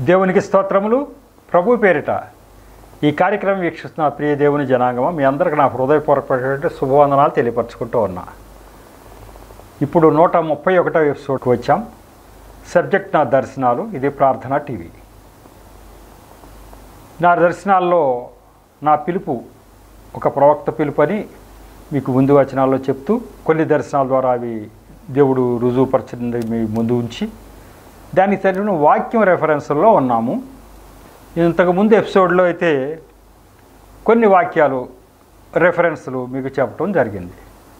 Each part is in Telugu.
దేవునికి స్తోత్రములు ప్రభు పేరిట ఈ కార్యక్రమం వీక్షిస్తున్న ప్రియ దేవుని జనాంగమ మీ అందరికి నా హృదయపూర్వకమైనటువంటి శుభవందనాలు తెలియపరచుకుంటూ ఉన్నా ఇప్పుడు నూట ముప్పై ఒకటో ఎపిసోడ్కి వచ్చాం సబ్జెక్ట్ నా దర్శనాలు ఇది ప్రార్థన టీవీ నా దర్శనాల్లో నా పిలుపు ఒక ప్రవక్త పిలుపు అని మీకు ముందు వచనాల్లో చెప్తూ కొన్ని దర్శనాల ద్వారా అవి దేవుడు రుజువుపరచింది మీ ముందు ఉంచి దానికి తగిన వాక్యం రెఫరెన్స్లో ఉన్నాము ఇంతకు ముందు ఎపిసోడ్లో అయితే కొన్ని వాక్యాలు రెఫరెన్స్లు మీకు చెప్పడం జరిగింది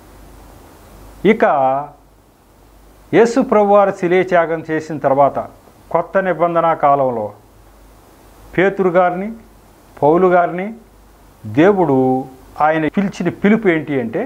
ఇక యేసు ప్రభువారు శిలే త్యాగం చేసిన తర్వాత కొత్త నిబంధన కాలంలో పేతురు గారిని పౌలు గారిని దేవుడు ఆయన పిలిచిన పిలుపు ఏంటి అంటే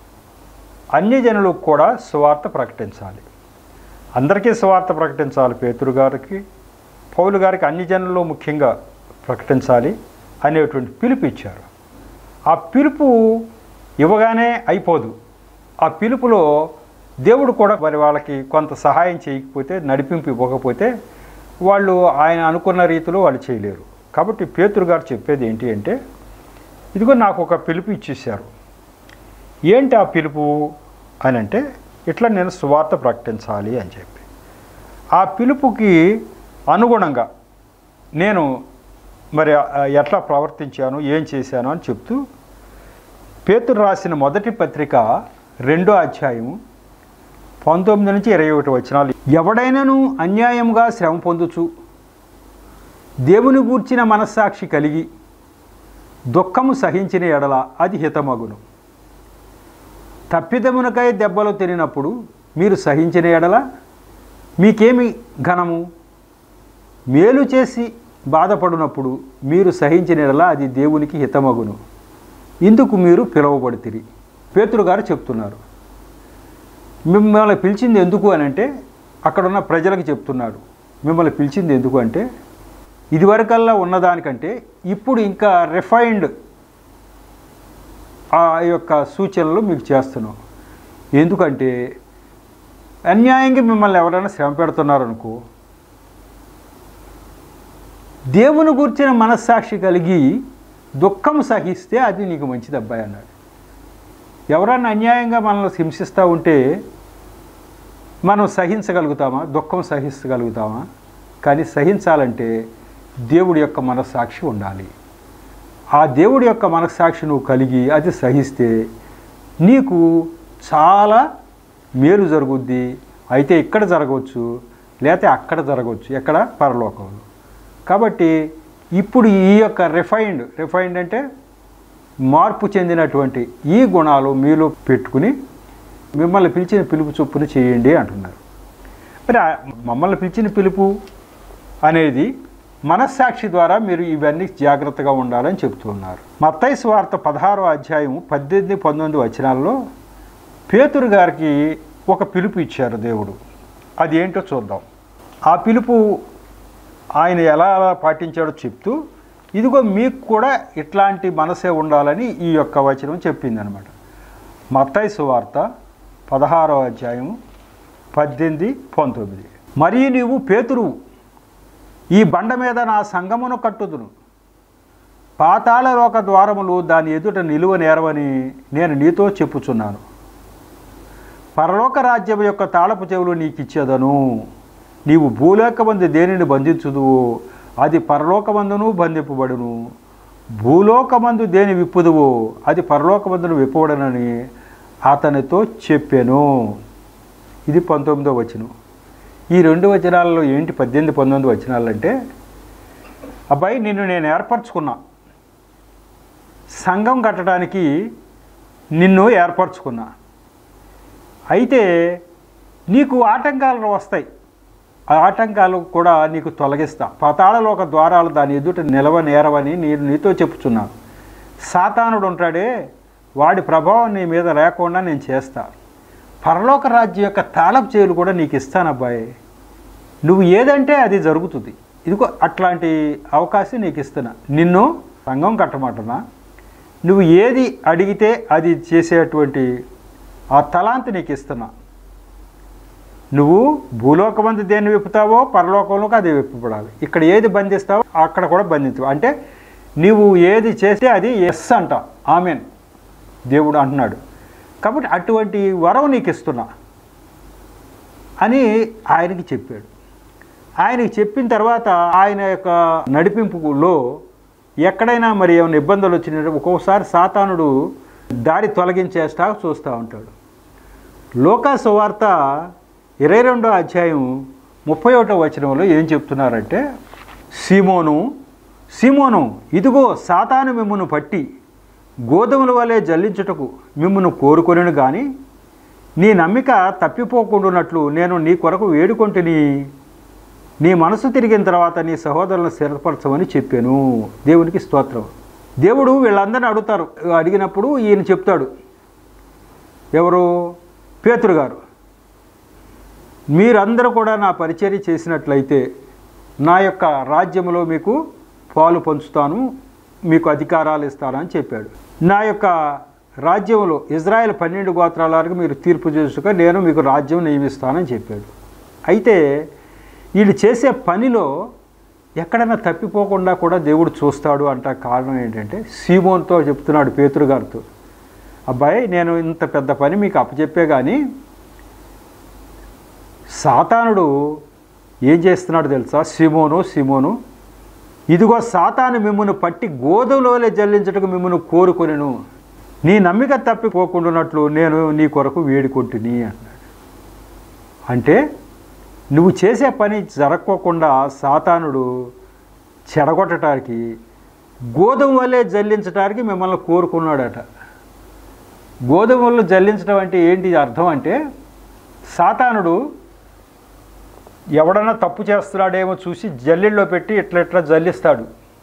అన్యజనులకు కూడా సువార్త ప్రకటించాలి అందరికీ సువార్త ప్రకటించాలి పేతురు గారికి పౌలు గారికి అన్ని జనుల్లో ముఖ్యంగా ప్రకటించాలి అనేటువంటి పిలుపు ఇచ్చారు ఆ పిలుపు ఇవ్వగానే అయిపోదు ఆ పిలుపులో దేవుడు కూడా మరి వాళ్ళకి కొంత సహాయం చేయకపోతే నడిపింపు ఇవ్వకపోతే వాళ్ళు ఆయన అనుకున్న రీతిలో వాళ్ళు చేయలేరు కాబట్టి పేతురు గారు చెప్పేది ఏంటి అంటే ఇదిగో నాకు ఒక పిలుపు ఇచ్చేశారు ఏంటి ఆ పిలుపు అని అంటే ఇట్లా నేను సువార్త ప్రకటించాలి అని చెప్పి ఆ పిలుపుకి అనుగుణంగా నేను మరి ఆ, ఎట్లా ప్రవర్తించాను ఏం చేశాను అని చెప్తూ పేతురు రాసిన మొదటి పత్రిక రెండో అధ్యాయము పంతొమ్మిది నుంచి ఇరవై ఒకటి వచనాలు ఎవడైనాను అన్యాయంగా శ్రమ పొందుచు దేవుని గూర్చిన మనస్సాక్షి కలిగి దుఃఖము సహించిన ఎడల అది హితమగును తప్పిదమునకై దెబ్బలు తినినప్పుడు మీరు సహించిన ఎడల మీకేమి ఘనము మేలు చేసి బాధపడినప్పుడు మీరు సహించిన ఎడల అది దేవునికి హితమగును ఇందుకు మీరు పిలువబడితిరి పేతురు గారు చెప్తున్నారు మిమ్మల్ని పిలిచింది ఎందుకు అని అంటే అక్కడున్న ప్రజలకు చెప్తున్నాడు మిమ్మల్ని పిలిచింది ఎందుకు అంటే ఇదివరకల్లా ఉన్నదానికంటే ఇప్పుడు ఇంకా రిఫైన్డ్ ఆ యొక్క సూచనలు మీకు చేస్తున్నాం ఎందుకంటే అన్యాయంగా మిమ్మల్ని ఎవరైనా శ్రమ పెడుతున్నారనుకో దేవుని గురించిన మనస్సాక్షి కలిగి దుఃఖం సహిస్తే అది నీకు మంచిది అబ్బాయి అన్నాడు ఎవరన్నా అన్యాయంగా మనల్ని హింసిస్తూ ఉంటే మనం సహించగలుగుతామా దుఃఖం సహించగలుగుతామా కానీ సహించాలంటే దేవుడి యొక్క మనస్సాక్షి ఉండాలి ఆ దేవుడి యొక్క మనస్సాక్షి నువ్వు కలిగి అది సహిస్తే నీకు చాలా మేలు జరుగుద్ది అయితే ఇక్కడ జరగవచ్చు లేకపోతే అక్కడ జరగవచ్చు ఎక్కడ పరలోకంలో కాబట్టి ఇప్పుడు ఈ యొక్క రిఫైన్డ్ రిఫైన్డ్ అంటే మార్పు చెందినటువంటి ఈ గుణాలు మీలో పెట్టుకుని మిమ్మల్ని పిలిచిన పిలుపు చొప్పున చేయండి అంటున్నారు మరి ఆ మమ్మల్ని పిలిచిన పిలుపు అనేది మనస్సాక్షి ద్వారా మీరు ఇవన్నీ జాగ్రత్తగా ఉండాలని చెబుతున్నారు మత్తయి వార్త పదహారో అధ్యాయం పద్దెనిమిది పంతొమ్మిది వచనాల్లో పేతురు గారికి ఒక పిలుపు ఇచ్చారు దేవుడు అది ఏంటో చూద్దాం ఆ పిలుపు ఆయన ఎలా ఎలా పాటించాడో చెప్తూ ఇదిగో మీకు కూడా ఇట్లాంటి మనసే ఉండాలని ఈ యొక్క వచనం చెప్పింది అనమాట మత్తయి సువార్త పదహారో అధ్యాయం పద్దెనిమిది పంతొమ్మిది మరియు నీవు పేతురు ఈ బండ మీద నా సంగమును కట్టుదును పాతాళలోక ద్వారములు దాని ఎదుట నిలువ నేరవని నేను నీతో చెప్పుచున్నాను పరలోక రాజ్యం యొక్క తాళపు చెవులు నీకు ఇచ్చేదను నీవు భూలోకమందు దేనిని బంధించుదువో అది పరలోకమందును బంధింపబడును భూలోకమందు దేని విప్పుదువో అది పరలోకమందును విప్పబడనని అతనితో చెప్పాను ఇది పంతొమ్మిదో వచనం ఈ రెండు వచనాలలో ఏంటి పద్దెనిమిది పంతొమ్మిది వచనాలు అంటే అబ్బాయి నిన్ను నేను ఏర్పరచుకున్నా సంఘం కట్టడానికి నిన్ను ఏర్పరచుకున్నా అయితే నీకు ఆటంకాలు వస్తాయి ఆ ఆటంకాలు కూడా నీకు తొలగిస్తా పాతాళలోక ద్వారాలు దాని ఎదుట నిలవ నేరవని నేను నీతో చెప్పుచున్నాను సాతానుడు ఉంటాడే వాడి ప్రభావం నీ మీద లేకుండా నేను చేస్తా పరలోక రాజ్యం యొక్క తాళపు చేలు కూడా నీకు ఇస్తాను అబ్బాయి నువ్వు ఏదంటే అది జరుగుతుంది ఇదిగో అట్లాంటి అవకాశం నీకు ఇస్తున్నా నిన్ను సంఘం కట్టమంటున్నా నువ్వు ఏది అడిగితే అది చేసేటువంటి ఆ తలాంతి నీకు ఇస్తున్నా నువ్వు భూలోకమందు దేన్ని విప్పుతావో పరలోకంలోకి అది విప్పబడాలి ఇక్కడ ఏది బంధిస్తావో అక్కడ కూడా బంధించవు అంటే నీవు ఏది చేస్తే అది ఎస్ అంట ఆమెన్ దేవుడు అంటున్నాడు కాబట్టి అటువంటి వరం నీకు ఇస్తున్నా అని ఆయనకి చెప్పాడు ఆయనకి చెప్పిన తర్వాత ఆయన యొక్క నడిపింపులో ఎక్కడైనా మరి ఏమైనా ఇబ్బందులు వచ్చినట్టు ఒక్కొక్కసారి సాతానుడు దారి తొలగించేస్తా చూస్తూ ఉంటాడు లోకా సువార్త ఇరవై రెండో అధ్యాయం ముప్పై ఒకటో వచనంలో ఏం చెప్తున్నారంటే సీమోను సీమోను ఇదిగో సాతాను మిమ్మును పట్టి గోధుమల వలె జల్లించుటకు మిమ్మును కోరుకొనిను కానీ నీ నమ్మిక తప్పిపోకుండానట్లు నేను నీ కొరకు వేడుకొంటిని నీ మనసు తిరిగిన తర్వాత నీ సహోదరులను స్థిరపరచమని చెప్పాను దేవునికి స్తోత్రం దేవుడు వీళ్ళందరినీ అడుగుతారు అడిగినప్పుడు ఈయన చెప్తాడు ఎవరు పేతురు గారు మీరందరూ కూడా నా పరిచర్య చేసినట్లయితే నా యొక్క రాజ్యంలో మీకు పాలు పంచుతాను మీకు అధికారాలు ఇస్తానని చెప్పాడు నా యొక్క రాజ్యంలో ఇజ్రాయెల్ పన్నెండు గోత్రాల వరకు మీరు తీర్పు చేసుక నేను మీకు రాజ్యం నియమిస్తానని చెప్పాడు అయితే వీళ్ళు చేసే పనిలో ఎక్కడైనా తప్పిపోకుండా కూడా దేవుడు చూస్తాడు అంట కారణం ఏంటంటే సీమోన్తో చెప్తున్నాడు పేతురు గారితో అబ్బాయి నేను ఇంత పెద్ద పని మీకు అప్పచెప్పే కానీ సాతానుడు ఏం చేస్తున్నాడు తెలుసా సిమోను సిమోను ఇదిగో సాతాను మిమ్మల్ని పట్టి గోధుమలోలే జల్లించటకు మిమ్మల్ని కోరుకొనిను నీ నమ్మిక తప్పిపోకుండానట్లు నేను నీ కొరకు వేడుకుంటుని అన్నాడు అంటే నువ్వు చేసే పని జరగకోకుండా సాతానుడు చెడగొట్టడానికి గోధుమ వల్లే జల్లించడానికి మిమ్మల్ని కోరుకున్నాడట గోధుమలు జల్లించడం అంటే ఏంటి అర్థం అంటే సాతానుడు ఎవడన్నా తప్పు చేస్తున్నాడేమో చూసి జల్లిలో పెట్టి ఇట్లా ఇట్లా జల్లిస్తాడు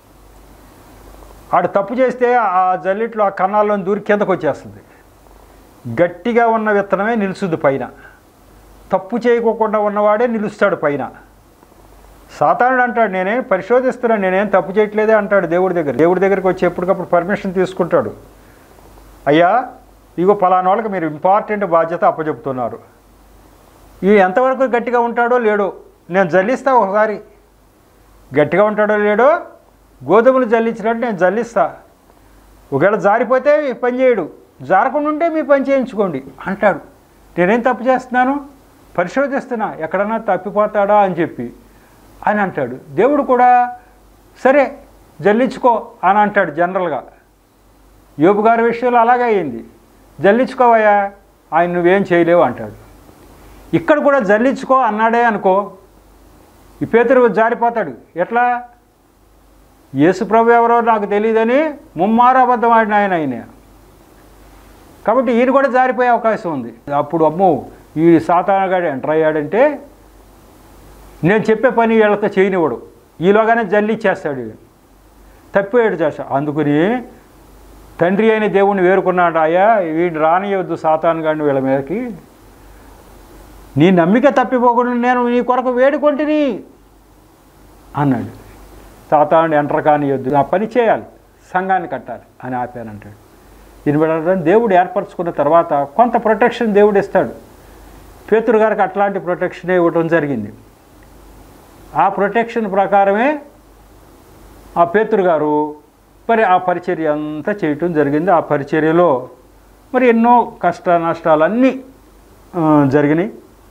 ఆడు తప్పు చేస్తే ఆ జల్లిట్లో ఆ కన్నాల్లో దూరి కిందకు వచ్చేస్తుంది గట్టిగా ఉన్న విత్తనమే నిలుస్తుంది పైన తప్పు చేయకోకుండా ఉన్నవాడే నిలుస్తాడు పైన సాతానుడు అంటాడు నేనేం పరిశోధిస్తున్నాను నేనేం తప్పు చేయట్లేదే అంటాడు దేవుడి దగ్గర దేవుడి దగ్గరికి వచ్చి ఎప్పటికప్పుడు పర్మిషన్ తీసుకుంటాడు అయ్యా ఇగో పలానా వాళ్ళకి మీరు ఇంపార్టెంట్ బాధ్యత అప్పచెప్తున్నారు ఈ ఎంతవరకు గట్టిగా ఉంటాడో లేడో నేను జల్లిస్తా ఒకసారి గట్టిగా ఉంటాడో లేడో గోధుమలు జల్లించినట్టు నేను జల్లిస్తా ఒకవేళ జారిపోతే మీ పని చేయడు జారకుండా ఉంటే మీ పని చేయించుకోండి అంటాడు నేనేం తప్పు చేస్తున్నాను పరిశోధిస్తున్నా ఎక్కడన్నా తప్పిపోతాడా అని చెప్పి అని అంటాడు దేవుడు కూడా సరే జల్లించుకో అని అంటాడు జనరల్గా యోబు గారి విషయంలో అలాగే అయింది జల్లించుకోవయ్యా ఆయన నువ్వేం చేయలేవు అంటాడు ఇక్కడ కూడా జల్లించుకో అన్నాడే అనుకో ఈ పేతురు జారిపోతాడు ఎట్లా యేసుప్రభు ఎవరో నాకు తెలియదని ముమ్మారు అబద్ధం ఆడిన ఆయన ఆయన కాబట్టి ఈయన కూడా జారిపోయే అవకాశం ఉంది అప్పుడు అమ్మో ఈ సాతానగాడు ఎంటర్ అయ్యాడంటే నేను చెప్పే పని వీళ్ళతో చేయనివ్వడు ఈలోగానే జల్లిచ్చేస్తాడు ఈయన. తప్పిపోయాడు చేస్తా అందుకని తండ్రి అయిన దేవుణ్ణి వేరుకున్నాడు అయ్యా వీడిని రానియవద్దు సాతాను గాడిని వీళ్ళ మీదకి నీ నమ్మిక తప్పిపోకుండా నేను నీ కొరకు వేడుకొంటిని అన్నాడు సాతాను ఎంటర్ కానియొద్దు నా పని చేయాలి సంఘాన్ని కట్టాలి అని ఆపానంటాడు దీని బట్టి దేవుడు ఏర్పరచుకున్న తర్వాత కొంత ప్రొటెక్షన్ దేవుడు ఇస్తాడు పేతురు గారికి అట్లాంటి ప్రొటెక్షనే ఇవ్వటం జరిగింది ఆ ప్రొటెక్షన్ ప్రకారమే ఆ పేతురు గారు మరి ఆ పరిచర్య అంతా చేయటం జరిగింది ఆ పరిచర్యలో మరి ఎన్నో కష్ట నష్టాలన్నీ ఆ, జరిగినాయి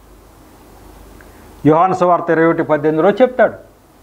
యోహాను సువార్త ఇరవై ఒకటి పద్దెనిమిదిలో చెప్తాడు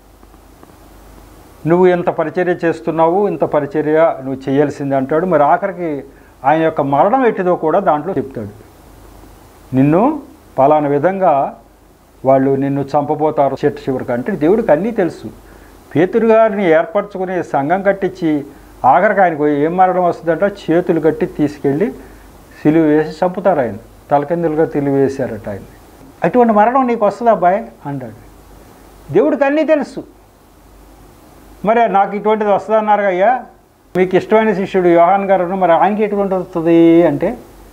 నువ్వు ఇంత పరిచర్య చేస్తున్నావు ఇంత పరిచర్య నువ్వు చేయాల్సింది అంటాడు మరి ఆఖరికి ఆయన యొక్క మరణం ఎట్టిదో కూడా దాంట్లో చెప్తాడు నిన్ను పలానా విధంగా వాళ్ళు నిన్ను చంపబోతారు చెట్టు చివరికి అంటే దేవుడికి అన్నీ తెలుసు పేతురు గారిని ఏర్పరచుకుని సంఘం కట్టించి ఆఖరికి ఆయనకు ఏం మరణం వస్తుందంటే చేతులు కట్టి తీసుకెళ్ళి సిలువ వేసి చంపుతారు ఆయన తలకిందులుగా తెలివి వేశారట ఆయన అటువంటి మరణం నీకు వస్తుందా అబ్బాయి అంటాడు దేవుడికి అన్నీ తెలుసు మరి నాకు ఇటువంటిది వస్తుందన్నారు అయ్యా మీకు ఇష్టమైన శిష్యుడు యోహాన్ గారు మరి ఆయనకి ఎటువంటి వస్తుంది అంటే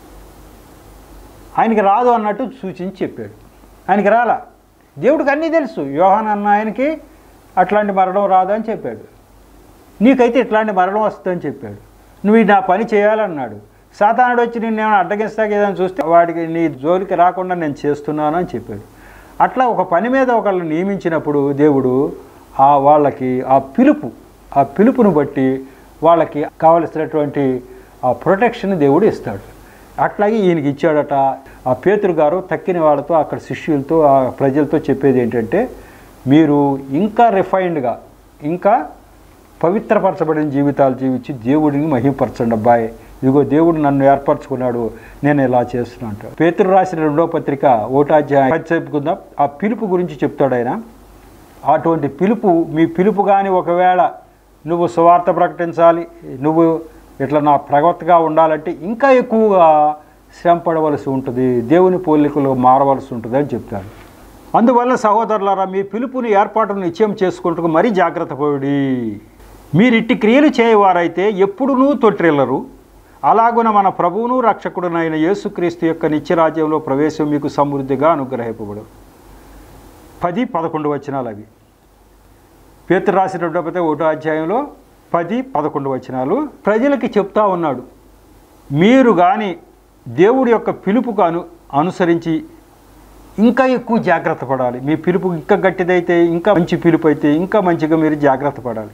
ఆయనకి రాదు అన్నట్టు సూచించి చెప్పాడు ఆయనకి రాలా దేవుడికి అన్నీ తెలుసు యోహాన్ అన్న ఆయనకి అట్లాంటి మరణం రాదు అని చెప్పాడు నీకైతే ఇట్లాంటి మరణం వస్తుందని చెప్పాడు నువ్వు ఈ నా పని చేయాలన్నాడు సాతానుడు వచ్చి నిన్ను ఏమైనా అడ్డగిస్తాక ఏదైనా చూస్తే వాడికి నీ జోలికి రాకుండా నేను చేస్తున్నాను అని చెప్పాడు అట్లా ఒక పని మీద ఒకళ్ళు నియమించినప్పుడు దేవుడు ఆ వాళ్ళకి ఆ పిలుపు ఆ పిలుపును బట్టి వాళ్ళకి కావలసినటువంటి ఆ ప్రొటెక్షన్ దేవుడు ఇస్తాడు అట్లాగే ఈయనకి ఇచ్చాడట ఆ పేతురు గారు తక్కిన వాళ్ళతో అక్కడ శిష్యులతో ఆ ప్రజలతో చెప్పేది ఏంటంటే మీరు ఇంకా రిఫైన్డ్గా ఇంకా పవిత్రపరచబడిన జీవితాలు జీవించి దేవుడిని మహిమపరచండి అబ్బాయి ఇదిగో దేవుడు నన్ను ఏర్పరచుకున్నాడు నేను ఇలా చేస్తున్నా అంటాడు పేతురు రాసిన రెండో పత్రిక ఓటాధ్యాయం పది చెప్పుకుందాం ఆ పిలుపు గురించి చెప్తాడు ఆయన అటువంటి పిలుపు మీ పిలుపు కానీ ఒకవేళ నువ్వు సువార్త ప్రకటించాలి నువ్వు ఇట్లా నా ప్రగతిగా ఉండాలంటే ఇంకా ఎక్కువగా శ్రమ పడవలసి ఉంటుంది దేవుని పోలికలు మారవలసి ఉంటుంది అని చెప్తాడు అందువల్ల సహోదరులారా మీ పిలుపుని ఏర్పాటును నిశ్చయం చేసుకుంటూ మరీ జాగ్రత్త పోడి మీరు ఇట్టి క్రియలు చేయవారైతే ఎప్పుడునూ తొట్టిల్లరు అలాగున మన ప్రభువును రక్షకుడునైన యేసుక్రీస్తు యొక్క నిత్యరాజ్యంలో ప్రవేశం మీకు సమృద్ధిగా అనుగ్రహింపబడు పది పదకొండు వచనాలు అవి పేతురు రాసినటువంటి ఒకటో అధ్యాయంలో పది పదకొండు వచనాలు ప్రజలకి చెప్తా ఉన్నాడు మీరు కానీ దేవుడి యొక్క పిలుపుకు అను అనుసరించి ఇంకా ఎక్కువ జాగ్రత్త పడాలి మీ పిలుపు ఇంకా గట్టిదైతే ఇంకా మంచి పిలుపు అయితే ఇంకా మంచిగా మీరు జాగ్రత్త పడాలి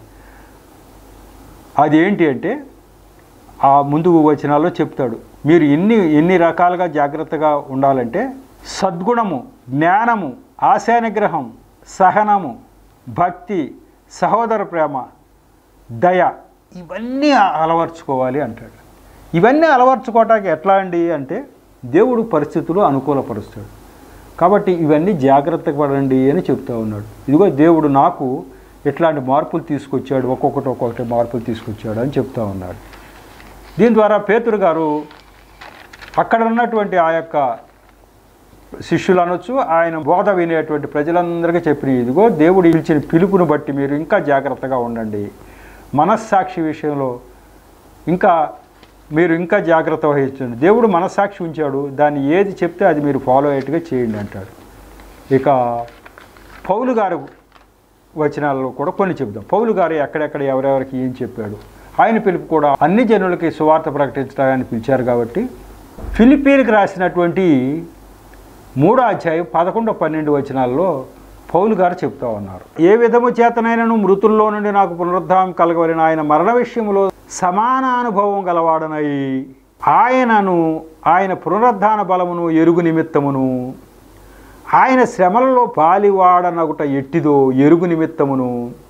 అది ఏంటి అంటే ఆ ముందు వచనాల్లో చెప్తాడు మీరు ఎన్ని ఎన్ని రకాలుగా జాగ్రత్తగా ఉండాలంటే సద్గుణము జ్ఞానము ఆశానిగ్రహం సహనము భక్తి సహోదర ప్రేమ దయ ఇవన్నీ అలవర్చుకోవాలి అంటాడు ఇవన్నీ అలవర్చుకోవటానికి ఎట్లా అండి అంటే దేవుడు పరిస్థితులు అనుకూలపరుస్తాడు కాబట్టి ఇవన్నీ జాగ్రత్తగా పడండి అని చెప్తా ఉన్నాడు ఇదిగో దేవుడు నాకు ఇట్లాంటి మార్పులు తీసుకొచ్చాడు ఒక్కొక్కటి ఒక్కొక్కటి మార్పులు తీసుకొచ్చాడు అని చెప్తా ఉన్నాడు దీని ద్వారా పేతురు గారు అక్కడ ఉన్నటువంటి ఆ యొక్క శిష్యులు అనొచ్చు ఆయన బోధ వినేటువంటి ప్రజలందరికీ చెప్పిన ఇదిగో దేవుడు ఇచ్చిన పిలుపును బట్టి మీరు ఇంకా జాగ్రత్తగా ఉండండి మనస్సాక్షి విషయంలో ఇంకా మీరు ఇంకా జాగ్రత్త వహించండి దేవుడు మనస్సాక్షి ఉంచాడు దాన్ని ఏది చెప్తే అది మీరు ఫాలో అయ్యేట్టుగా చేయండి అంటాడు ఇక పౌలు గారు వచనాలలో కూడా కొన్ని చెప్దాం పౌలు గారు ఎక్కడెక్కడ ఎవరెవరికి ఏం చెప్పాడు ఆయన పిలుపు కూడా అన్ని జనులకి సువార్త ప్రకటించడానికి పిలిచారు కాబట్టి ఫిలిపీన్కి రాసినటువంటి మూడో అధ్యాయం పదకొండు పన్నెండు వచనాల్లో పౌలు గారు చెప్తా ఉన్నారు ఏ విధము చేతనైనను మృతుల్లో నుండి నాకు పునరుద్ధానం కలగవలన ఆయన మరణ విషయంలో సమాన అనుభవం గలవాడనై ఆయనను ఆయన పునరుద్ధాన బలమును ఎరుగు నిమిత్తమును ఆయన శ్రమలలో పాలివాడనగుట ఎట్టిదో ఎరుగు నిమిత్తమును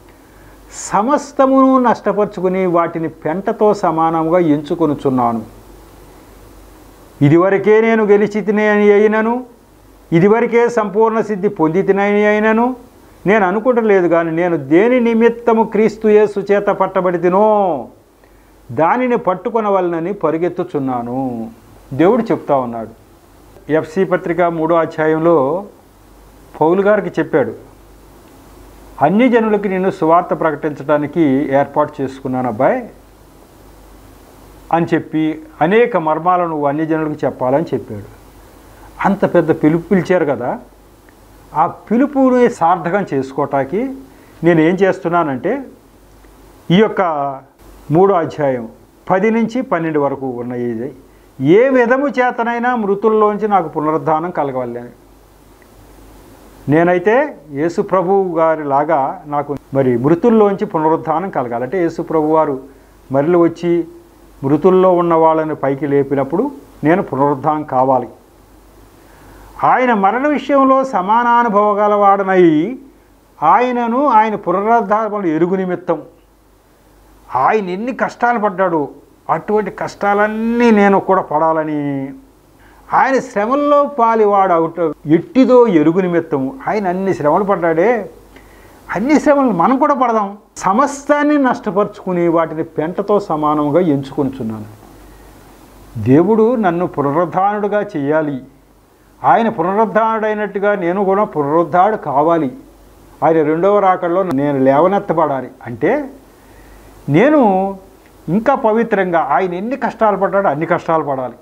సమస్తమును నష్టపరుచుకుని వాటిని పెంటతో సమానంగా ఎంచుకొనుచున్నాను ఇదివరకే నేను గెలిచి తినని అయినను ఇదివరకే సంపూర్ణ సిద్ధి పొంది తినని అయినను నేను అనుకుంటలేదు కానీ నేను దేని నిమిత్తము క్రీస్తు యేసు చేత పట్టబడి తినో దానిని పట్టుకొనవలనని పరిగెత్తుచున్నాను దేవుడు చెప్తా ఉన్నాడు ఎఫ్సి పత్రిక మూడో అధ్యాయంలో పౌలు గారికి చెప్పాడు అన్ని జనులకి నేను సువార్త ప్రకటించడానికి ఏర్పాటు చేసుకున్నాను అబ్బాయి అని చెప్పి అనేక మర్మాలను నువ్వు అన్ని జనులకు చెప్పాలని చెప్పాడు అంత పెద్ద పిలుపు పిలిచారు కదా ఆ పిలుపుని సార్థకం చేసుకోవటానికి నేను ఏం చేస్తున్నానంటే ఈ యొక్క మూడో అధ్యాయం పది నుంచి పన్నెండు వరకు ఉన్న ఇది ఏ విధము చేతనైనా మృతుల్లోంచి నాకు పునరుద్ధానం కలగవాలి నేనైతే యేసు ప్రభు గారి లాగా నాకు మరి మృతుల్లోంచి పునరుద్ధానం కలగాలి అంటే యేసు ప్రభు వారు మరలి వచ్చి మృతుల్లో ఉన్న వాళ్ళని పైకి లేపినప్పుడు నేను పునరుద్ధానం కావాలి ఆయన మరణ విషయంలో సమానానుభవ గలవాడనై ఆయనను ఆయన పునరుద్ధారములు ఎరుగు నిమిత్తం ఆయన ఎన్ని కష్టాలు పడ్డాడు అటువంటి కష్టాలన్నీ నేను కూడా పడాలని ఆయన శ్రమల్లో పాలివాడు అవుట ఎట్టిదో ఎరుగు నిమిత్తము ఆయన అన్ని శ్రమలు పడ్డాడే అన్ని శ్రమలు మనం కూడా పడదాం సమస్తాన్ని నష్టపరుచుకుని వాటిని పెంటతో సమానంగా ఎంచుకొనిచున్నాను దేవుడు నన్ను పునరుద్ధానుడుగా చేయాలి ఆయన పునరుద్ధానుడైనట్టుగా నేను కూడా పునరుద్ధాడు కావాలి ఆయన రెండవ రాకడలో నేను లేవనెత్తబడాలి అంటే నేను ఇంకా పవిత్రంగా ఆయన ఎన్ని కష్టాలు పడ్డాడో అన్ని కష్టాలు పడాలి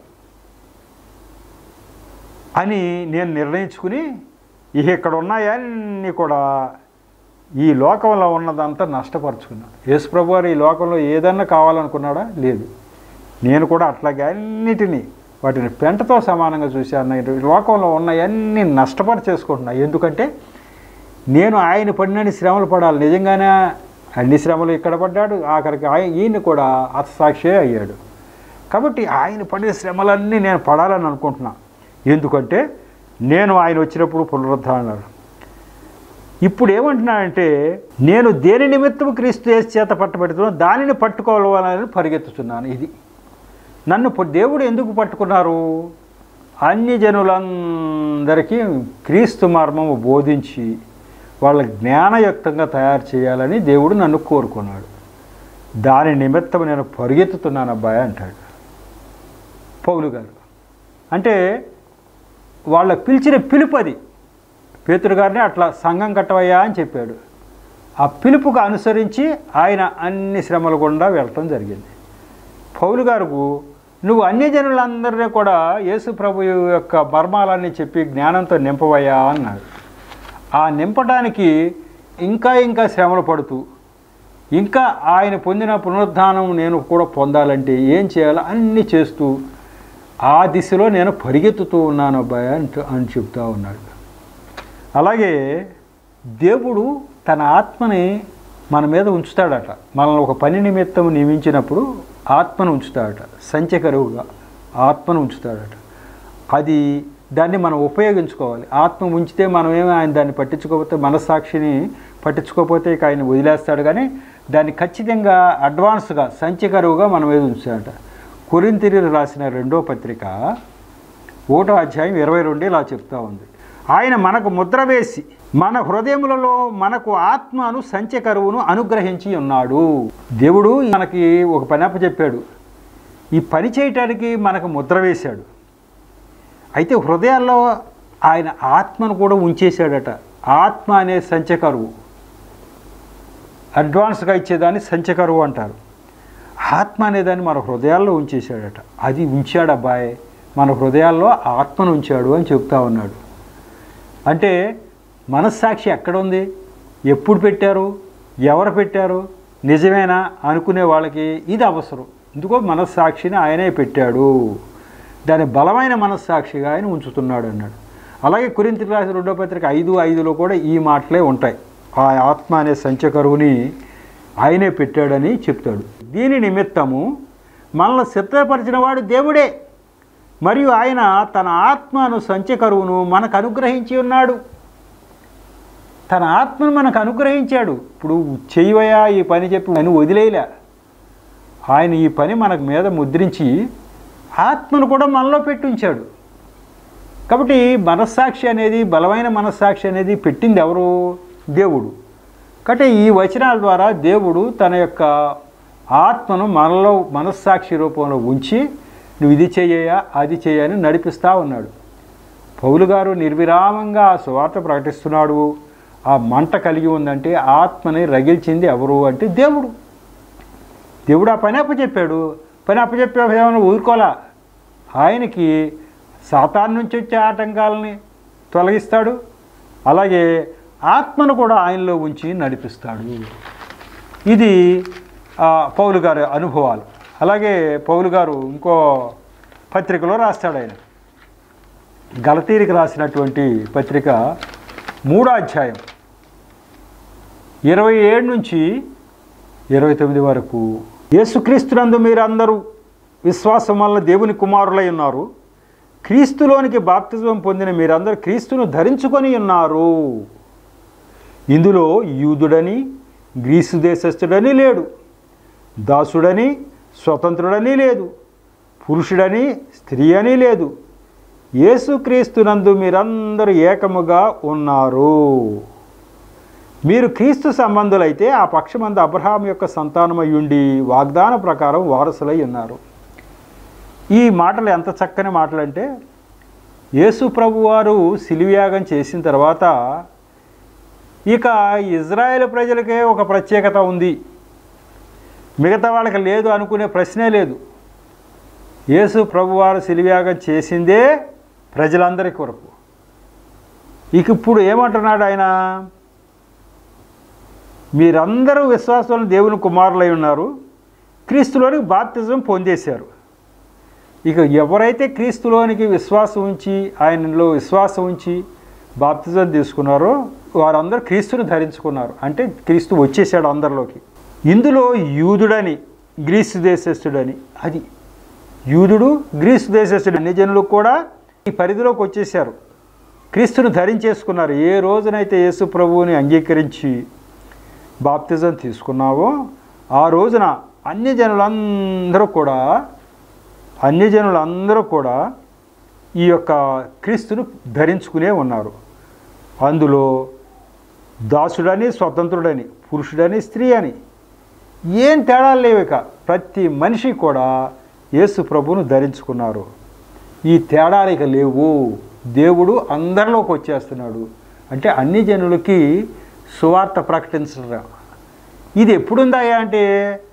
అని నేను నిర్ణయించుకుని ఇక ఇక్కడ ఉన్నాయన్నీ కూడా ఈ లోకంలో ఉన్నదంతా నష్టపరుచుకున్నాడు యేసుప్రభు వారు ఈ లోకంలో ఏదన్నా కావాలనుకున్నాడా లేదు నేను కూడా అట్లాగే అన్నిటినీ వాటిని పెంటతో సమానంగా చూశాను ఈ లోకంలో ఉన్నవన్నీ నష్టపరిచేసుకుంటున్నా ఎందుకంటే నేను ఆయన పడినన్ని శ్రమలు పడాలి నిజంగానే అన్ని శ్రమలు ఇక్కడ పడ్డాడు ఆఖరికి ఆయన ఈయన కూడా హతసాక్షే అయ్యాడు కాబట్టి ఆయన పడిన శ్రమలన్నీ నేను పడాలని అనుకుంటున్నా ఎందుకంటే నేను ఆయన వచ్చినప్పుడు పునరుద్ధరణాడు ఇప్పుడు ఏమంటున్నానంటే నేను దేని నిమిత్తం క్రీస్తు యేసు చేత పట్టబెడుతున్నాను దానిని పట్టుకోవాలని పరిగెత్తుతున్నాను ఇది నన్ను పు- దేవుడు ఎందుకు పట్టుకున్నారు అన్య జనులందరికీ క్రీస్తు మర్మము బోధించి వాళ్ళ జ్ఞానయుక్తంగా తయారు చేయాలని దేవుడు నన్ను కోరుకున్నాడు దాని నిమిత్తం నేను పరిగెత్తుతున్నాను అబ్బాయి అంటాడు పౌలు గారు అంటే వాళ్ళ పిలిచిన పిలుపు అది పేతురు గారిని అట్లా సంఘం కట్టవయ్యా అని చెప్పాడు ఆ పిలుపుకు అనుసరించి ఆయన అన్ని శ్రమలు గుండా వెళ్ళటం జరిగింది పౌలు గారుకు నువ్వు అన్యజనులందరినీ కూడా యేసు ప్రభు యొక్క మర్మాలన్నీ చెప్పి జ్ఞానంతో నింపవయ్యా అన్నాడు ఆ నింపడానికి ఇంకా ఇంకా శ్రమలు పడుతూ ఇంకా ఆయన పొందిన పునరుద్ధానం నేను కూడా పొందాలంటే ఏం చేయాలో అన్నీ చేస్తూ ఆ దిశలో నేను పరిగెత్తుతూ ఉన్నాను అబ్బాయి అంటూ అని చెప్తా ఉన్నాడు అలాగే దేవుడు తన ఆత్మని మన మీద ఉంచుతాడట మనల్ని ఒక పని నిమిత్తం నియమించినప్పుడు ఆత్మను ఉంచుతాడట సంచకరువుగా ఆత్మను ఉంచుతాడట అది దాన్ని మనం ఉపయోగించుకోవాలి ఆత్మ ఉంచితే మనం ఏమి ఆయన దాన్ని పట్టించుకోకపోతే మనస్సాక్షిని పట్టించుకోకపోతే ఇక ఆయన వదిలేస్తాడు కానీ దాన్ని ఖచ్చితంగా అడ్వాన్స్గా సంచకరువుగా మన మీద ఉంచాడట కొరింతిరి రాసిన రెండో పత్రిక ఒకటో అధ్యాయం ఇరవై రెండు ఇలా చెప్తా ఉంది ఆయన మనకు ముద్ర వేసి మన హృదయములలో మనకు ఆత్మను సంచకరువును అనుగ్రహించి ఉన్నాడు దేవుడు మనకి ఒక పని చెప్పాడు ఈ పని చేయటానికి మనకు ముద్ర వేశాడు అయితే హృదయాల్లో ఆయన ఆత్మను కూడా ఉంచేశాడట ఆత్మ అనే సంచకరువు అడ్వాన్స్గా ఇచ్చేదాన్ని సంచకరువు అంటారు ఆత్మ అనేదాన్ని మన హృదయాల్లో ఉంచేశాడట అది ఉంచాడు అబ్బాయి మన హృదయాల్లో ఆత్మను ఉంచాడు అని చెప్తా ఉన్నాడు అంటే మనస్సాక్షి ఎక్కడ ఉంది ఎప్పుడు పెట్టారు ఎవరు పెట్టారు నిజమేనా అనుకునే వాళ్ళకి ఇది అవసరం ఎందుకో మనస్సాక్షిని ఆయనే పెట్టాడు దాని బలమైన మనస్సాక్షిగా ఆయన ఉంచుతున్నాడు అన్నాడు అలాగే కురింతి రాసిన రెండో పత్రిక ఐదు ఐదులో కూడా ఈ మాటలే ఉంటాయి ఆ ఆత్మ అనే సంచకరువుని ఆయనే పెట్టాడని చెప్తాడు దీని నిమిత్తము మనల్ని సిద్ధపరిచిన వాడు దేవుడే మరియు ఆయన తన ఆత్మను సంచకరువును మనకు అనుగ్రహించి ఉన్నాడు తన ఆత్మను మనకు అనుగ్రహించాడు ఇప్పుడు చెయ్యవయా ఈ పని చెప్పి అని వదిలేయలే ఆయన ఈ పని మనకు మీద ముద్రించి ఆత్మను కూడా మనలో పెట్టించాడు కాబట్టి మనస్సాక్షి అనేది బలమైన మనస్సాక్షి అనేది పెట్టింది ఎవరు దేవుడు కాబట్టి ఈ వచనాల ద్వారా దేవుడు తన యొక్క ఆత్మను మనలో మనస్సాక్షి రూపంలో ఉంచి నువ్వు ఇది చెయ్యయా అది చేయని నడిపిస్తూ ఉన్నాడు పౌలు గారు నిర్విరామంగా ఆ సువార్త ప్రకటిస్తున్నాడు ఆ మంట కలిగి ఉందంటే ఆత్మని రగిల్చింది ఎవరు అంటే దేవుడు దేవుడు ఆ పని అప్పచెప్పాడు పని అప్పచెప్పే ఏమైనా ఊరుకోలా ఆయనకి సాతాన్ నుంచి వచ్చే ఆటంకాలని తొలగిస్తాడు అలాగే ఆత్మను కూడా ఆయనలో ఉంచి నడిపిస్తాడు ఇది ఆ, పౌలు గారి అనుభవాలు అలాగే పౌలు గారు ఇంకో పత్రికలో రాస్తాడు ఆయన గలతీరికి రాసినటువంటి పత్రిక మూడో అధ్యాయం ఇరవై ఏడు నుంచి ఇరవై తొమ్మిది వరకు యేసుక్రీస్తునందు మీరందరూ విశ్వాసం వల్ల దేవుని కుమారులై ఉన్నారు క్రీస్తులోనికి బాప్తిజం పొందిన మీరందరూ క్రీస్తును ధరించుకొని ఉన్నారు ఇందులో యూదుడని గ్రీసు దేశస్థుడని లేడు దాసుడని స్వతంత్రుడని లేదు పురుషుడని స్త్రీ అని లేదు యేసుక్రీస్తునందు మీరందరూ ఏకముగా ఉన్నారు మీరు క్రీస్తు సంబంధులైతే ఆ పక్షమందు అబ్రహాం యొక్క సంతానమయ్యుండి వాగ్దాన ప్రకారం వారసులై ఉన్నారు ఈ మాటలు ఎంత చక్కని మాటలు అంటే యేసు ప్రభువారు సిలివ్యాగం చేసిన తర్వాత ఇక ఇజ్రాయెల్ ప్రజలకే ఒక ప్రత్యేకత ఉంది మిగతా వాళ్ళకి లేదు అనుకునే ప్రశ్నే లేదు యేసు ప్రభువారు సిలివ్యాగం చేసిందే ప్రజలందరి కొరకు ఇక ఇప్పుడు ఏమంటున్నాడు ఆయన మీరందరూ విశ్వాసంలో దేవుని కుమారులై ఉన్నారు క్రీస్తులోని బాప్తిజం పొందేశారు ఇక ఎవరైతే క్రీస్తులోనికి విశ్వాసం ఉంచి ఆయనలో విశ్వాసం ఉంచి బాప్తిజం తీసుకున్నారో వారందరూ క్రీస్తుని ధరించుకున్నారు అంటే క్రీస్తు వచ్చేసాడు అందరిలోకి ఇందులో యూదుడని గ్రీసు దేశస్థుడని అది యూదుడు గ్రీసు దేశస్థుడు అన్ని జనులు కూడా ఈ పరిధిలోకి వచ్చేసారు క్రీస్తును ధరించేసుకున్నారు ఏ రోజునైతే యేసు ప్రభువుని అంగీకరించి బాప్తిజం తీసుకున్నావో ఆ రోజున అన్ని జనులందరూ కూడా అన్ని జనులందరూ కూడా ఈ యొక్క క్రీస్తును ధరించుకునే ఉన్నారు అందులో దాసుడని స్వతంత్రుడని పురుషుడని స్త్రీ అని ఏం తేడాలు లేవు ఇక ప్రతి మనిషి కూడా యేసు ప్రభువును ధరించుకున్నారు ఈ తేడాలు ఇక లేవు దేవుడు అందరిలోకి వచ్చేస్తున్నాడు అంటే అన్ని జనులకి సువార్త ప్రకటించడం ఇది ఎప్పుడుందాయా అంటే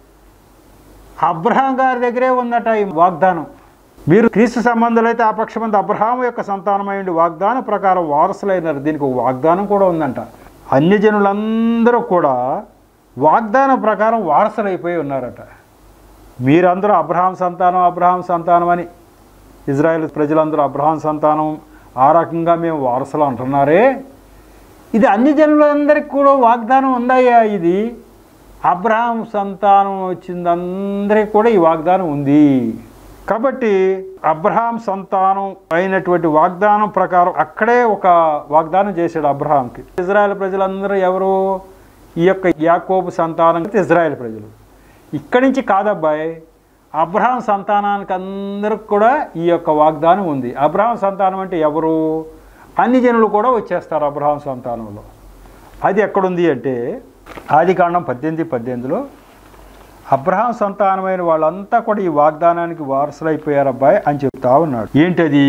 అబ్రహాం గారి దగ్గరే ఉందట ఈ వాగ్దానం మీరు క్రీస్తు సంబంధులు అయితే ఆ పక్షమంది అబ్రహాం యొక్క సంతానమైండి వాగ్దానం ప్రకారం వారసులైనారు దీనికి ఒక వాగ్దానం కూడా ఉందంట అన్ని జనులందరూ కూడా వాగ్దానం ప్రకారం వారసులైపోయి ఉన్నారట మీరందరూ అబ్రహాం సంతానం అబ్రహాం సంతానం అని ఇజ్రాయెల్ ప్రజలందరూ అబ్రహాం సంతానం ఆ రకంగా మేము వారసులు అంటున్నారే ఇది అన్ని జనులందరికీ కూడా వాగ్దానం ఉందయ్యా ఇది అబ్రహాం సంతానం వచ్చింది అందరికీ కూడా ఈ వాగ్దానం ఉంది కాబట్టి అబ్రహాం సంతానం అయినటువంటి వాగ్దానం ప్రకారం అక్కడే ఒక వాగ్దానం చేశాడు అబ్రహాంకి ఇజ్రాయెల్ ప్రజలందరూ ఎవరు ఈ యొక్క యాకోబు సంతానం ఇజ్రాయెల్ ప్రజలు ఇక్కడి నుంచి కాదబ్బాయి అబ్రహాం సంతానానికి అందరికి కూడా ఈ యొక్క వాగ్దానం ఉంది అబ్రహాం సంతానం అంటే ఎవరు అన్ని జనులు కూడా వచ్చేస్తారు అబ్రహాం సంతానంలో అది ఎక్కడుంది అంటే ఆది కాండం పద్దెనిమిది పద్దెనిమిదిలో అబ్రహాం సంతానమైన వాళ్ళంతా కూడా ఈ వాగ్దానానికి వారసులైపోయారు అబ్బాయి అని చెప్తా ఉన్నాడు ఏంటది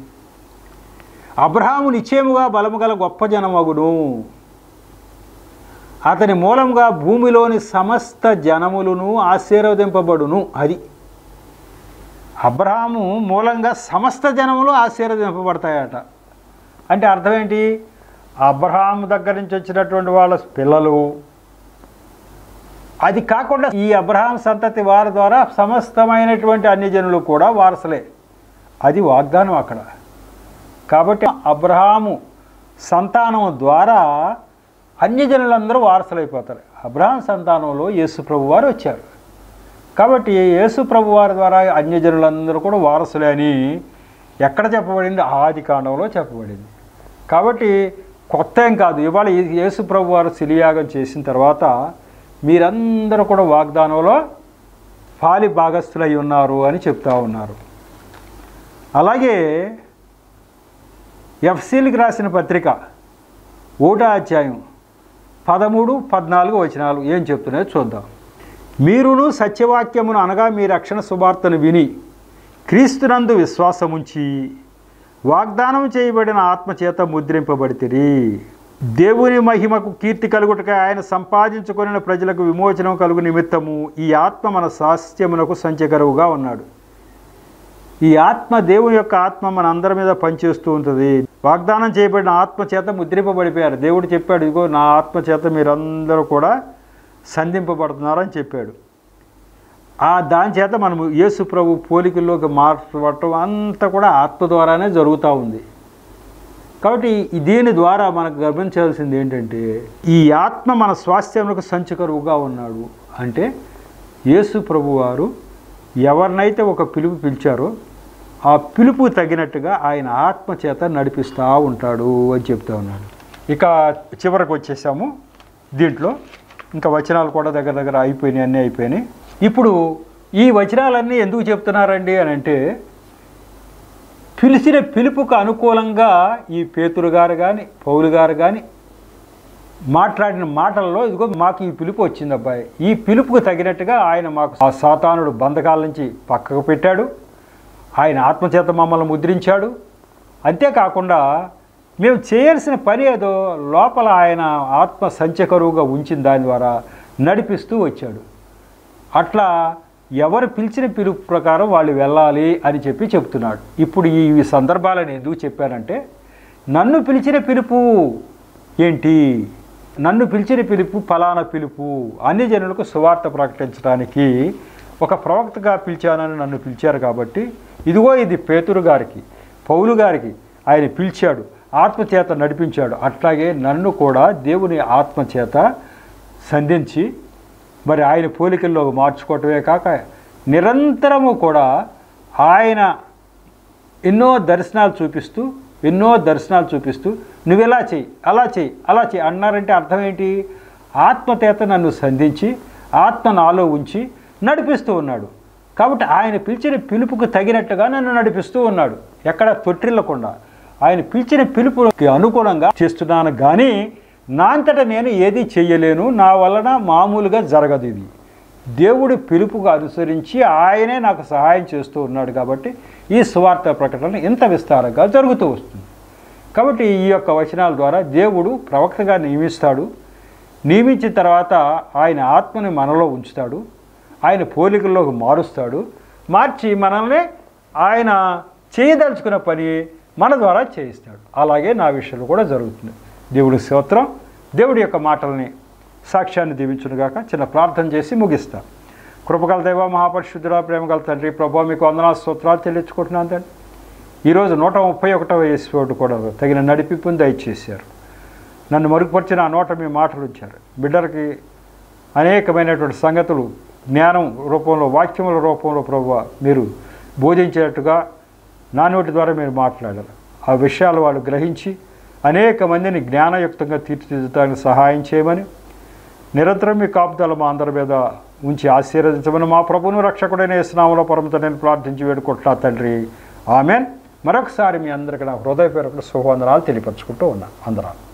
అబ్రహాము నిశ్చయముగా బలము గల గొప్ప జనమగును అతని మూలంగా భూమిలోని సమస్త జనములను ఆశీర్వదింపబడును అది అబ్రహాము మూలంగా సమస్త జనములు ఆశీర్వదింపబడతాయట అంటే అర్థం ఏంటి అబ్రహాము దగ్గర నుంచి వచ్చినటువంటి వాళ్ళ పిల్లలు అది కాకుండా ఈ అబ్రహాం సంతతి వారి ద్వారా సమస్తమైనటువంటి అన్ని జనులు కూడా వారసులే అది వాగ్దానం అక్కడ కాబట్టి అబ్రహాము సంతానం ద్వారా అన్య జనులందరూ వారసులైపోతారు అబ్రహాం సంతానంలో యేసు ప్రభు వారు వచ్చారు కాబట్టి యేసు ప్రభు వారి ద్వారా అన్యజనులందరూ కూడా వారసులే అని ఎక్కడ చెప్పబడింది ఆది కాండంలో చెప్పబడింది కాబట్టి కొత్త ఏం కాదు ఇవాళ ఈ యేసు ప్రభు వారు సిలియాగం చేసిన తర్వాత మీరందరూ కూడా వాగ్దానంలో పాలి భాగస్థులై ఉన్నారు అని చెప్తా ఉన్నారు అలాగే ఎఫ్సీలకు రాసిన పత్రిక ఓటో అధ్యాయం పదమూడు పద్నాలుగు వచనాలు ఏం చెప్తున్నాయో చూద్దాం మీరును సత్యవాక్యమును అనగా మీ రక్షణ సువార్తను విని క్రీస్తునందు విశ్వాసముంచి వాగ్దానం చేయబడిన ఆత్మచేత ముద్రింపబడితిరి దేవుని మహిమకు కీర్తి కలుగుటక ఆయన సంపాదించుకొనిన ప్రజలకు విమోచనం కలుగు నిమిత్తము ఈ ఆత్మ మన స్వాస్థ్యమునకు సంచకరువుగా ఉన్నాడు ఈ ఆత్మ దేవుని యొక్క ఆత్మ మన అందరి మీద పనిచేస్తూ ఉంటుంది వాగ్దానం చేయబడిన ఆత్మ చేత ముద్రింపబడిపోయారు దేవుడు చెప్పాడు ఇదిగో నా ఆత్మ చేత మీరందరూ కూడా సంధింపబడుతున్నారని చెప్పాడు ఆ దాని చేత మనము యేసు ప్రభు పోలికల్లోకి మార్చబడటం అంతా కూడా ఆత్మ ద్వారానే జరుగుతూ ఉంది కాబట్టి ఈ దీని ద్వారా మనకు గమనించాల్సింది ఏంటంటే ఈ ఆత్మ మన స్వాస్థ్యములకు సంచకరువుగా ఉన్నాడు అంటే యేసు ప్రభు వారు ఎవరినైతే ఒక పిలుపు పిలిచారో ఆ పిలుపు తగినట్టుగా ఆయన ఆత్మ చేత నడిపిస్తూ ఉంటాడు అని చెప్తా ఉన్నాడు ఇక చివరకు వచ్చేసాము దీంట్లో ఇంకా వచనాలు కూడా దగ్గర దగ్గర అయిపోయినాయి అన్నీ అయిపోయినాయి ఇప్పుడు ఈ వచనాలన్నీ ఎందుకు చెప్తున్నారండి అని అంటే పిలిచిన పిలుపుకు అనుకూలంగా ఈ పేతురు గారు కానీ పౌలు గారు కానీ మాట్లాడిన మాటల్లో ఇదిగో మాకు ఈ పిలుపు వచ్చింది అబ్బాయి ఈ పిలుపుకు తగినట్టుగా ఆయన మాకు ఆ సాతానుడు బంధకాల నుంచి పక్కకు పెట్టాడు ఆయన ఆత్మచేత మమ్మల్ని ముద్రించాడు అంతేకాకుండా మేము చేయాల్సిన పని ఏదో లోపల ఆయన ఆత్మ సంచకరువుగా ఉంచిన దాని ద్వారా నడిపిస్తూ వచ్చాడు అట్లా ఎవరు పిలిచిన పిలుపు ప్రకారం వాళ్ళు వెళ్ళాలి అని చెప్పి చెప్తున్నాడు ఇప్పుడు ఈ సందర్భాలను ఎందుకు చెప్పానంటే నన్ను పిలిచిన పిలుపు ఏంటి నన్ను పిలిచిన పిలుపు ఫలానా పిలుపు అన్ని జనులకు సువార్త ప్రకటించడానికి ఒక ప్రవక్తగా పిలిచానని నన్ను పిలిచారు కాబట్టి ఇదిగో ఇది పేతురు గారికి పౌలు గారికి ఆయన పిలిచాడు ఆత్మచేత నడిపించాడు అట్లాగే నన్ను కూడా దేవుని ఆత్మచేత సంధించి మరి ఆయన పోలికల్లో మార్చుకోవటమే కాక నిరంతరము కూడా ఆయన ఎన్నో దర్శనాలు చూపిస్తూ ఎన్నో దర్శనాలు చూపిస్తూ నువ్వు ఇలా చెయ్యి అలా చెయ్యి అలా చెయ్యి అన్నారంటే అర్థం ఏంటి ఆత్మచేత నన్ను సంధించి ఆత్మ నాలో ఉంచి నడిపిస్తూ ఉన్నాడు కాబట్టి ఆయన పిలిచిన పిలుపుకు తగినట్టుగా నన్ను నడిపిస్తూ ఉన్నాడు ఎక్కడ తొట్టిల్లకుండా ఆయన పిలిచిన పిలుపుకి అనుగుణంగా చేస్తున్నాను కానీ నా అంతటా నేను ఏది చెయ్యలేను నా వలన మామూలుగా జరగదు ఇది దేవుడి పిలుపుకు అనుసరించి ఆయనే నాకు సహాయం చేస్తూ ఉన్నాడు కాబట్టి ఈ సువార్త ప్రకటన ఇంత విస్తారంగా జరుగుతూ వస్తుంది కాబట్టి ఈ యొక్క వచనాల ద్వారా దేవుడు ప్రవక్తగా నియమిస్తాడు నియమించిన తర్వాత ఆయన ఆత్మని మనలో ఉంచుతాడు ఆయన పోలికల్లోకి మారుస్తాడు మార్చి మనల్ని ఆయన చేయదలుచుకున్న పని మన ద్వారా చేయిస్తాడు అలాగే నా విషయంలో కూడా జరుగుతుంది దేవుడి స్తోత్రం దేవుడి యొక్క మాటల్ని సాక్ష్యాన్ని దీవించునుగాక చిన్న ప్రార్థన చేసి ముగిస్తాం కృపగల దైవ మహాపరిశుద్ధుడా ప్రేమగల తండ్రి ప్రభా మీకు వందనా స్తోత్రాలు చెల్లించుకుంటున్నాను తండ్రి ఈరోజు నూట ముప్పై ఒకటవ ఎపిసోడ్ కూడా తగిన నడిపింపుని దయచేశారు నన్ను మరుగుపరిచిన ఆ నోట మీ మాటలు ఉంచారు బిడ్డలకి అనేకమైనటువంటి సంగతులు జ్ఞానం రూపంలో వాక్యముల రూపంలో ప్రభు మీరు బోధించేటట్టుగా నా నోటి ద్వారా మీరు మాట్లాడారు ఆ విషయాలు వాళ్ళు గ్రహించి అనేక మందిని జ్ఞానయుక్తంగా తీర్చిదిద్దడానికి సహాయం చేయమని నిరంతరం మీ కాపుదల మా అందరి మీద ఉంచి ఆశీర్వదించమని మా ప్రభును రక్షకుడైన స్నామంలో పరమత నేను ప్రార్థించి వేడుకుంటున్నా తండ్రి ఆమెన్ మరొకసారి మీ అందరికీ నా హృదయపూర్వక శుభవందనాలు తెలియపరచుకుంటూ ఉన్నా అందరం